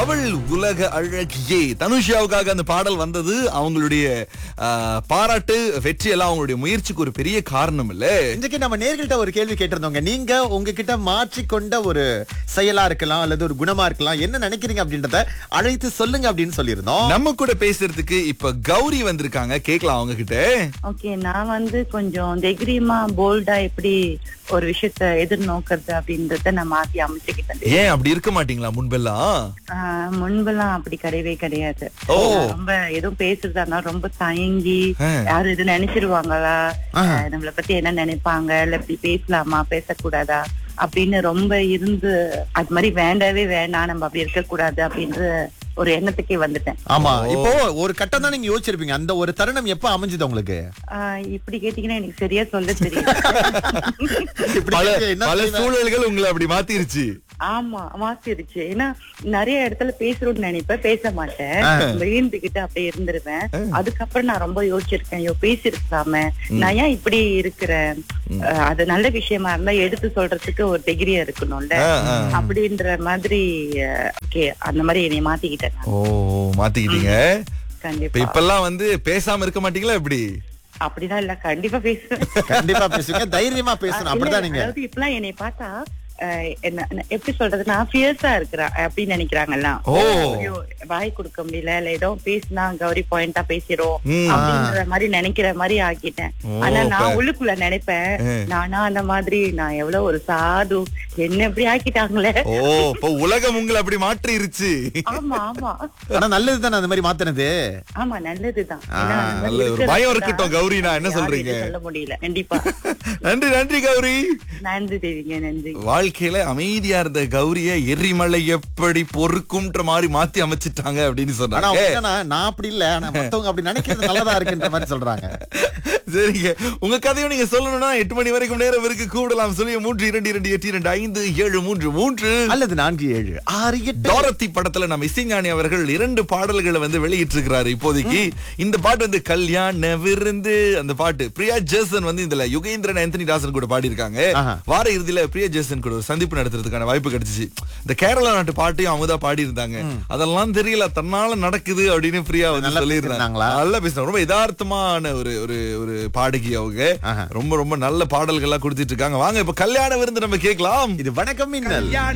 அவள் உலக அழகியே தனுஷாவுக்காக அந்த பாடல் வந்தது அவங்களுடைய ஆ, பாராட்டு வெற்றி எல்லாம் அவங்களுடைய முயற்சிக்கு ஒரு பெரிய காரணம் இல்ல இன்றைக்கு நம்ம நேர்கள்ட்ட ஒரு கேள்வி கேட்டிருந்தோங்க நீங்க உங்ககிட்ட மாற்றிக்கொண்ட ஒரு செயலா இருக்கலாம் அல்லது ஒரு குணமா இருக்கலாம் என்ன நினைக்கிறீங்க அப்படின்றத அழைத்து சொல்லுங்க அப்படின்னு சொல்லியிருந்தோம் நம்ம கூட பேசுறதுக்கு இப்ப கௌரி வந்திருக்காங்க கேக்கலாம் அவங்க கிட்ட ஓகே நான் வந்து கொஞ்சம் தைரியமா போல்டா எப்படி ஒரு விஷயத்த எதிர்நோக்கிறது அப்படின்றத நான் மாத்தி அமைச்சுக்கிட்டேன் ஏன் அப்படி இருக்க மாட்டீங்களா முன்பெல்லாம் ஆஹ் முன்பெல்லாம் அப்படி கிடையவே கிடையாது ஓ. நான் ரொம்ப எதுவும் பேசுறதா இருந்தாலும் ரொம்ப தயங்கி ஆ. யாரும் இது நினைச்சிருவாங்களா ஆஹா. ஆஹ் நம்மள பத்தி என்ன நினைப்பாங்க இல்ல இப்படி பேசலாமா பேசக்கூடாதா அப்படின்னு ரொம்ப இருந்து அது மாதிரி வேண்டவே வேணாம் நம்ம அப்படி இருக்க கூடாது அப்படின்ற ஒரு எண்ணத்துக்கே வந்துட்டேன் ஆமா இப்போ ஒரு கட்டம் தான் நீங்க யோசிச்சிருப்பீங்க அந்த ஒரு தருணம் எப்ப அமைஞ்சது உங்களுக்கு ஆஹ் இப்படி கேட்டீங்கன்னா எனக்கு சரியா சொல்ல தெரியும் இப்படி பல கேட்க என்ன பல செய்வேன்? சூழல்கள் உங்களை அப்படி மாத்திருச்சு ஆமா மாத்திருச்சு ஏன்னா நிறைய இடத்துல பேசணும்னு நினைப்பேன் பேச மாட்டேன் விழுந்துகிட்டு அப்படியே இருந்துருவேன் அதுக்கப்புறம் நான் ரொம்ப யோசிச்சிருக்கேன் ஐயோ பேசிருக்கலாமே நான் ஏன் இப்படி இருக்கிறேன் அஹ் அது நல்ல விஷயமா இருந்தா எடுத்து சொல்றதுக்கு ஒரு டிகிரியா இருக்கணும்ல ஆ, ஆ. அப்படின்ற மாதிரி ஓகே அந்த மாதிரி என்னை மாத்திக்கிட்டேன் நான். ஓ மாத்திக்கிட்டீங்க இப்ப கண்டிப்பா இப்பெல்லாம் வந்து பேசாம இருக்க மாட்டீங்களா எப்படி அப்படிதான் இல்ல கண்டிப்பா பேசுவேன் கண்டிப்பா பேசுங்க தைரியமா பேசணும் இல்ல, அப்படிதான் நீங்க அதாவது இப்பெல்லாம் என்னை பார்த்தா அஹ், என்ன என்ன- எப்படி சொல்றதுன்னா ஃபியர்ஸா இருக்கிறேன் அப்படின்னு நினைக்கிறாங்கல்லாம் ஓ. ஐயோ, வாய் கொடுக்க முடியல இல்ல ஏதோ பேசினா கௌரி பாயிண்டா பேசிரும் ம். அப்படின்ற மாதிரி நினைக்கிற மாதிரி ஆக்கிட்டேன் ஓ, ஆனா நான் அப்ப- உள்ளுக்குள்ள நினைப்பேன் ஆ. நானா அந்த மாதிரி நான் எவ்வளவு ஒரு சாது என்ன இப்படி ஆக்கிட்டாங்களே ஓ இப்ப உலகம் உங்களை அப்படி மாற்றிருச்சு ஆமா ஆமா ஆனா நல்லது தானே அந்த மாதிரி மாத்தினது ஆமா நல்லதுதான் ஆ, ஏன்னா அந்த மாதிரி நல்ல ஒரு இருக்கிறது பயம் தான் இருக்கட்டும், கௌரி, நான் என்ன யாரும் சொல்றீங்க? எதுவும் சொல்ல முடியல கண்டிப்பா நன்றி நன்றி கௌரி நன்றி தேவிங்க நன்றி வாழ்க்கையில அமைதியா இருந்த கௌரிய எரிமலை எப்படி பொறுக்கும்ன்ற மாதிரி மாத்தி அமைச்சிட்டாங்க அப்படின்னு ஆனா சொன்னாங்க அவங்க என்னன்னா, நான் அப்படி இல்ல ஆனா மத்தவங்க அப்படி நினைக்கிறது நல்லதா இருக்குன்ற மாதிரி சொல்றாங்க சரிங்க உங்க கதையும் நீங்க சொல்லணும்னா எட்டு மணி வரைக்கும் நேரம் இருக்கு கூடலாம் சொல்லி மூன்று இரண்டு இரண்டு எட்டு இரண்டு ஐந்து ஏழு மூன்று மூன்று அல்லது நான்கு ஏழு ஆறு எட்டு டாரத்தி படத்துல நம்ம இசைஞானி அவர்கள் இரண்டு பாடல்களை வந்து வெளியிட்டு இருக்கிறாரு இப்போதைக்கு இந்த பாட்டு வந்து கல்யாண விருந்து அந்த பாட்டு பிரியா ஜேசன் வந்து இதுல யுகேந்திரன் ஆந்தனி தாசன் கூட பாடியிருக்காங்க ஆஹா. வார இறுதியில பிரியா ஜேசன் கூட ஒரு சந்திப்பு நடத்துறதுக்கான வாய்ப்பு கிடைச்சிச்சு இந்த கேரளா நாட்டு பாட்டையும் அவங்க தான் பாடி இருந்தாங்க அதெல்லாம் தெரியல தன்னால நடக்குது அப்படின்னு பிரியா வந்து நல்லா சொல்லியிருந்தாங்க பேசியிருந்தாங்களா? நல்லா பேசினாங்க ரொம்ப யதார்த்தமான ஒரு ஒரு ஒரு பாடகி அவங்க ஆஹா. ரொம்ப ரொம்ப நல்ல பாடல்கள்லாம் கொடுத்துட்டு இருக்காங்க வாங்க இப்ப கல்யாண விருந்து நம்ம கேட்கலாம் இது வணக்கம் மின்னல்